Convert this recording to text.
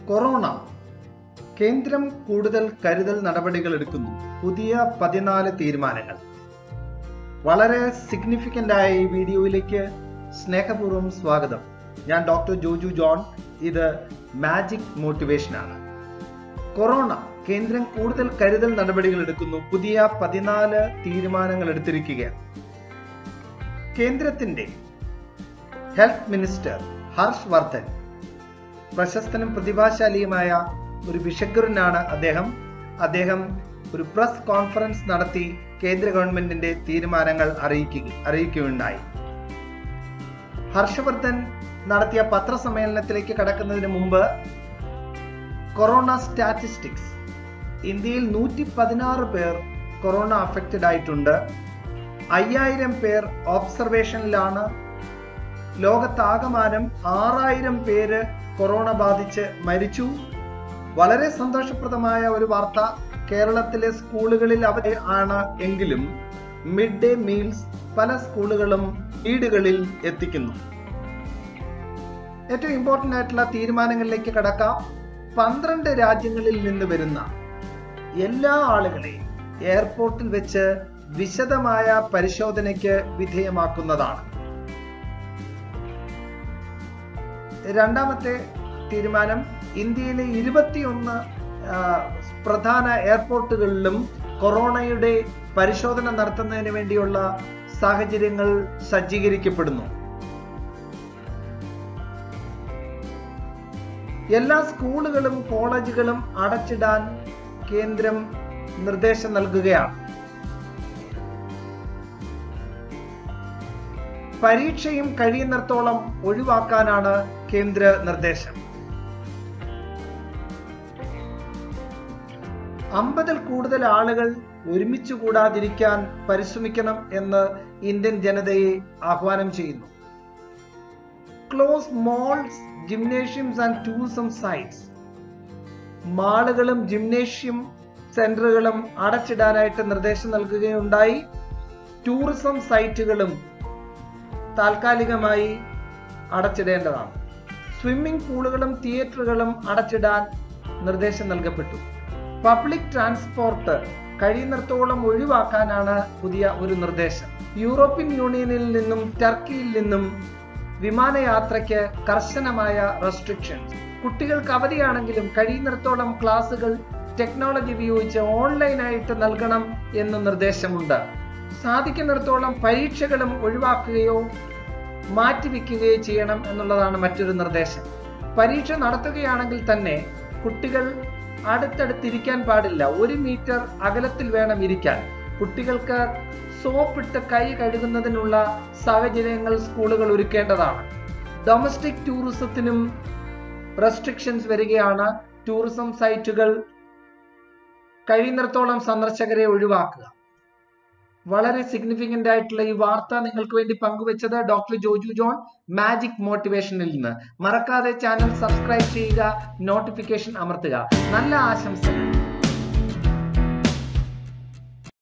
corona കേന്ദ്രം കൂടുതൽ കരുതൽ നടപടികൾ എടുക്കുന്നു പുതിയ പതിനാല് തീരുമാനങ്ങൾ വളരെ സിഗ്നിഫിക്കന്റ് ആയ ഈ വീഡിയോയിലേക്ക് സ്നേഹപൂർവ്വം സ്വാഗതം ഞാൻ ഡോക്ടർ ജോജു ജോൺ ഇത് മാജിക് മോട്ടിവേഷൻ ആണ് കൊറോണ കേന്ദ്രം കൂടുതൽ കരുതൽ നടപടികൾ എടുക്കുന്നു പുതിയ പതിനാല് തീരുമാനങ്ങൾ എടുത്തിരിക്കുകയാണ് കേന്ദ്രത്തിന്റെ ഹെൽത്ത് മിനിസ്റ്റർ ഹർഷ് വർദ്ധൻ പ്രശസ്തനും പ്രതിഭാശാലിയുമായ ഒരു വിഷഗ്വരനാണ് അദ്ദേഹം അദ്ദേഹം ഒരു പ്രസ് കോൺഫറൻസ് നടത്തി കേന്ദ്ര ഗവൺമെന്റിന്റെ തീരുമാനങ്ങൾ അറിയിക്കുക അറിയിക്കുകയുണ്ടായി ഹർഷവർദ്ധൻ നടത്തിയ പത്രസമ്മേളനത്തിലേക്ക് കടക്കുന്നതിന് മുമ്പ് കൊറോണ സ്റ്റാറ്റിസ്റ്റിക്സ് ഇന്ത്യയിൽ നൂറ്റി പതിനാറ് പേർ കൊറോണ അഫക്റ്റഡ് ആയിട്ടുണ്ട് അയ്യായിരം പേർ ഓബ്സർവേഷനിലാണ് ലോകത്താകമാനം ആറായിരം പേര് കൊറോണ ബാധിച്ച് മരിച്ചു വളരെ സന്തോഷപ്രദമായ ഒരു വാർത്ത കേരളത്തിലെ സ്കൂളുകളിൽ അവധി ആണ് എങ്കിലും മിഡ് ഡേ മീൽസ് പല സ്കൂളുകളും വീടുകളിൽ എത്തിക്കുന്നു ഏറ്റവും ഇമ്പോർട്ടന്റ് ആയിട്ടുള്ള തീരുമാനങ്ങളിലേക്ക് കടക്കാം പന്ത്രണ്ട് രാജ്യങ്ങളിൽ നിന്ന് വരുന്ന എല്ലാ ആളുകളെയും എയർപോർട്ടിൽ വെച്ച് വിശദമായ പരിശോധനയ്ക്ക് വിധേയമാക്കുന്നതാണ് രണ്ടാമത്തെ തീരുമാനം ഇന്ത്യയിലെ ഇരുപത്തിയൊന്ന് പ്രധാന എയർപോർട്ടുകളിലും കൊറോണയുടെ പരിശോധന നടത്തുന്നതിന് വേണ്ടിയുള്ള സാഹചര്യങ്ങൾ സജ്ജീകരിക്കപ്പെടുന്നു എല്ലാ സ്കൂളുകളും കോളേജുകളും അടച്ചിടാൻ കേന്ദ്രം നിർദ്ദേശം നൽകുകയാണ് പരീക്ഷയും കഴിയുന്നിടത്തോളം ഒഴിവാക്കാനാണ് കേന്ദ്ര നിർദ്ദേശം അമ്പതിൽ കൂടുതൽ ആളുകൾ ഒരുമിച്ച് കൂടാതിരിക്കാൻ പരിശ്രമിക്കണം എന്ന് ഇന്ത്യൻ ജനതയെ ആഹ്വാനം ചെയ്യുന്നു close malls gymnasiums and tourism sites മാളുകളും ജിംനേഷ്യം സെന്ററുകളും അടച്ചിടാനായിട്ട് നിർദ്ദേശം നൽകുകയുണ്ടായി ടൂറിസം സൈറ്റുകളും താൽക്കാലികമായി അടച്ചിടേണ്ടതാണ് സ്വിമ്മിംഗ് പൂളുകളും തിയേറ്ററുകളും അടച്ചിടാൻ നിർദ്ദേശം നൽകപ്പെട്ടു പബ്ലിക് ട്രാൻസ്പോർട്ട് കഴിയുന്നിടത്തോളം ഒഴിവാക്കാനാണ് പുതിയ ഒരു നിർദ്ദേശം യൂറോപ്യൻ യൂണിയനിൽ നിന്നും ടർക്കിയിൽ നിന്നും വിമാനയാത്രയ്ക്ക് കർശനമായ റെസ്ട്രിക്ഷൻസ് കുട്ടികൾക്ക് അവധിയാണെങ്കിലും കഴിയുന്നിടത്തോളം ക്ലാസുകൾ ടെക്നോളജി ഉപയോഗിച്ച് ഓൺലൈനായിട്ട് നൽകണം എന്ന് നിർദ്ദേശമുണ്ട് സാധിക്കുന്നിടത്തോളം പരീക്ഷകളും ഒഴിവാക്കുകയോ മാറ്റിവെക്കുകയോ ചെയ്യണം എന്നുള്ളതാണ് മറ്റൊരു നിർദ്ദേശം പരീക്ഷ നടത്തുകയാണെങ്കിൽ തന്നെ കുട്ടികൾ അടുത്തടുത്തിരിക്കാൻ പാടില്ല ഒരു മീറ്റർ അകലത്തിൽ വേണം ഇരിക്കാൻ കുട്ടികൾക്ക് സോപ്പിട്ട് കൈ കഴുകുന്നതിനുള്ള സാഹചര്യങ്ങൾ സ്കൂളുകൾ ഒരുക്കേണ്ടതാണ് ഡൊമസ്റ്റിക് ടൂറിസത്തിനും റെസ്ട്രിക്ഷൻസ് വരികയാണ് ടൂറിസം സൈറ്റുകൾ കഴിയുന്നിടത്തോളം സന്ദർശകരെ ഒഴിവാക്കുക വളരെ സിഗ്നിഫിക്കന്റ് ആയിട്ടുള്ള ഈ വാർത്ത നിങ്ങൾക്ക് വേണ്ടി പങ്കുവച്ചത് ഡോക്ടർ ജോജു ജോൺ മാജിക് മോട്ടിവേഷനിൽ നിന്ന് മറക്കാതെ ചാനൽ സബ്സ്ക്രൈബ് ചെയ്യുക നോട്ടിഫിക്കേഷൻ അമർത്തുക നല്ല ആശംസകൾ